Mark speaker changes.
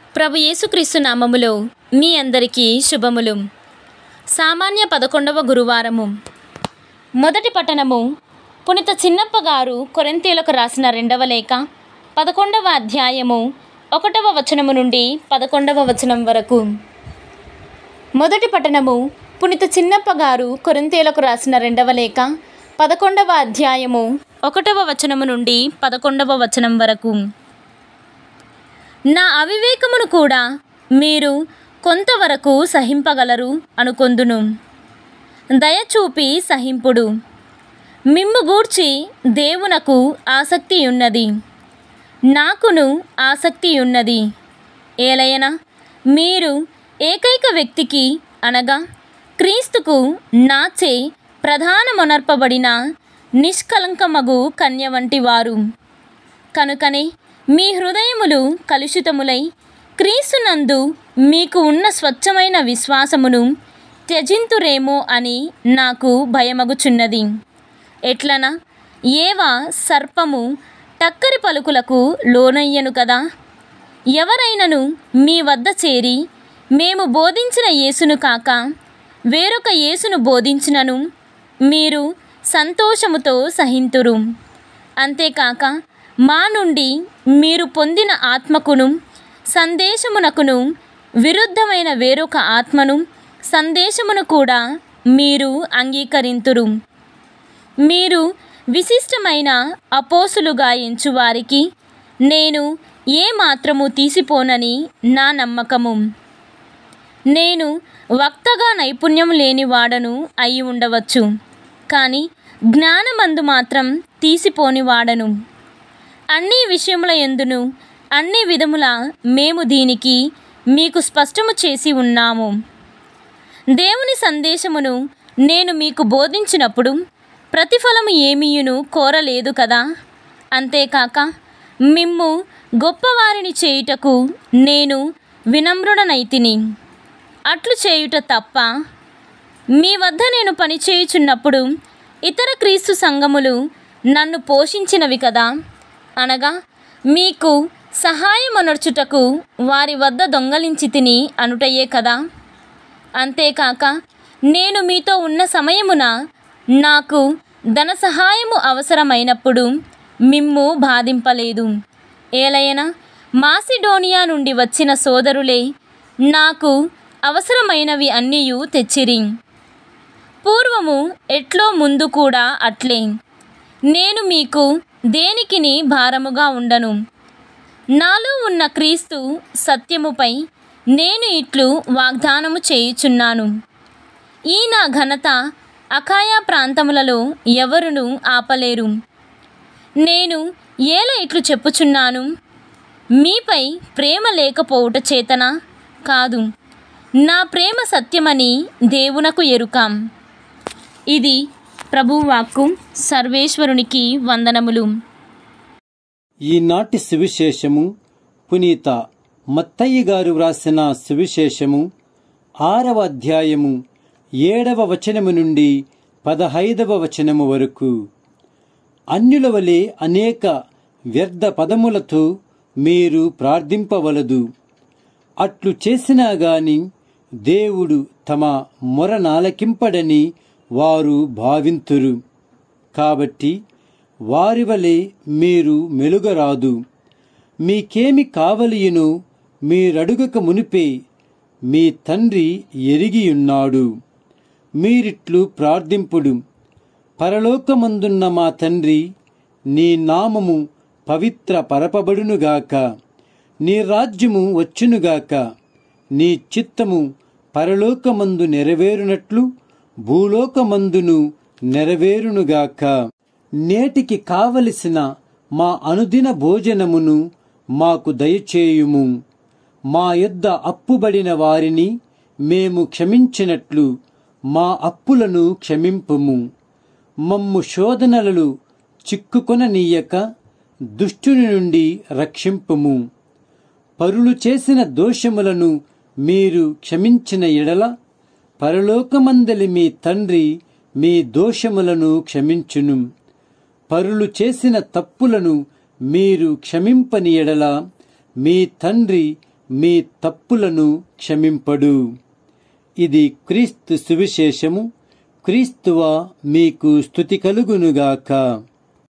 Speaker 1: ప్రభు యేసుక్రీస్తు నామములో మీ అందరికీ శుభములు సామాన్య పదకొండవ గురువారము మొదటి పట్టణము పునిత చిన్నప్ప గారు కొరింతీలకు రాసిన రెండవ లేఖ పదకొండవ అధ్యాయము ఒకటవ వచనము నుండి పదకొండవ వచనం వరకు మొదటి పట్టణము పునిత చిన్నప్ప గారు కొరింతీలకు రాసిన రెండవ లేఖ పదకొండవ అధ్యాయము ఒకటవ వచనము నుండి పదకొండవ వచనం వరకు నా అవివేకమును కూడా మీరు కొంతవరకు సహింపగలరు అనుకొందును దయచూపి సహింపుడు మిమ్ము గూర్చి దేవునకు ఆసక్తి ఉన్నది నాకును ఆసక్తి ఉన్నది ఏలయన మీరు ఏకైక వ్యక్తికి అనగా క్రీస్తుకు నాచే ప్రధానమొనర్పబడిన నిష్కలంకమగు కన్య వంటి వారు కనుకనే మీ హృదయములు కలుషితములై క్రీస్తునందు మీకు ఉన్న స్వచ్ఛమైన విశ్వాసమును త్యజింతురేమో అని నాకు భయమగుచున్నది ఎట్లన ఏవా సర్పము టక్కరి పలుకులకు లోనయ్యను కదా ఎవరైనను మీ వద్ద చేరి మేము బోధించిన యేసును కాక వేరొక యేసును బోధించినను మీరు సంతోషముతో సహింతురు అంతేకాక మా నుండి మీరు పొందిన ఆత్మకును సందేశమునకును విరుద్ధమైన వేరొక ఆత్మను సందేశమును కూడా మీరు అంగీకరింతురు మీరు విశిష్టమైన అపోసులుగా ఎంచువారికి నేను ఏ మాత్రము తీసిపోనని నా నమ్మకము నేను వక్తగా నైపుణ్యం లేనివాడను అయి ఉండవచ్చు కానీ జ్ఞానమందు మాత్రం తీసిపోని వాడను అన్ని విషయముల ఎందును అన్ని విధముల మేము దీనికి మీకు స్పష్టము చేసి ఉన్నాము దేవుని సందేశమును నేను మీకు బోధించినప్పుడు ప్రతిఫలము ఏమీయును కోరలేదు కదా అంతేకాక మిమ్ము గొప్పవారిని చేయుటకు నేను వినమ్రుడనైతిని అట్లు చేయుట తప్ప మీ వద్ద నేను పనిచేయుచున్నప్పుడు ఇతర క్రీస్తు సంఘములు నన్ను పోషించినవి కదా అనగా మీకు సహాయమనర్చుటకు వారి వద్ద దొంగలించి తిని అనుటయే కదా అంతేకాక నేను మీతో ఉన్న సమయమున నాకు ధన సహాయము అవసరమైనప్పుడు మిమ్ము బాధింపలేదు ఏలయన మాసిడోనియా నుండి వచ్చిన సోదరులే నాకు అవసరమైనవి అన్నీయు తెచ్చిరి పూర్వము ఎట్లో ముందు కూడా అట్లే నేను మీకు దేనికిని భారముగా ఉండను నాలో ఉన్న క్రీస్తు సత్యముపై నేను ఇట్లు వాగ్దానము చేయుచున్నాను ఈ నా ఘనత అకాయా ప్రాంతములలో ఎవరును ఆపలేరు నేను ఏల ఇట్లు చెప్పుచున్నాను మీపై ప్రేమ లేకపోవుట చేతన కాదు నా ప్రేమ సత్యమని దేవునకు ఎరుకాం ఇది ప్రభువాక్కు సర్వేశ్వరునికి వందనములు
Speaker 2: ఈనాటి సువిశేషము పునీత మత్తయ్య గారు వ్రాసిన సువిశేషము ఆరవ అధ్యాయము ఏడవ వచనము నుండి పదహైదవ వచనము వరకు అన్యుల వలె అనేక వ్యర్థ పదములతో మీరు ప్రార్థింపవలదు అట్లు చేసినా గాని దేవుడు తమ మొర నాలకింపడని వారు భావింతురు కాబట్టి వారి వలె మీరు మెలుగరాదు మీకేమి కావలియును మీరడుగక మునిపే మీ తండ్రి ఎరిగియున్నాడు మీరిట్లు ప్రార్థింపుడు పరలోకమందున్న మా తండ్రి నీ నామము పవిత్ర పరపబడునుగాక నీ రాజ్యము వచ్చునుగాక నీ చిత్తము పరలోకమందు నెరవేరునట్లు భూలోకమందును నెరవేరునుగాక నేటికి కావలసిన మా అనుదిన భోజనమును మాకు దయచేయుము మా యొద్ద అప్పుబడిన వారిని మేము క్షమించినట్లు మా అప్పులను క్షమింపుము మమ్ము శోధనలలో చిక్కుకొననీయక దుష్టుని నుండి రక్షింపుము పరులు చేసిన దోషములను మీరు క్షమించిన ఎడల పరలోకమందలి మీ తండ్రి మీ దోషములను క్షమించును పరులు చేసిన తప్పులను మీరు క్షమింపని ఎడల మీ తండ్రి మీ తప్పులను క్షమింపడు ఇది క్రీస్తు సువిశేషము క్రీస్తువ మీకు స్థుతి కలుగునుగాక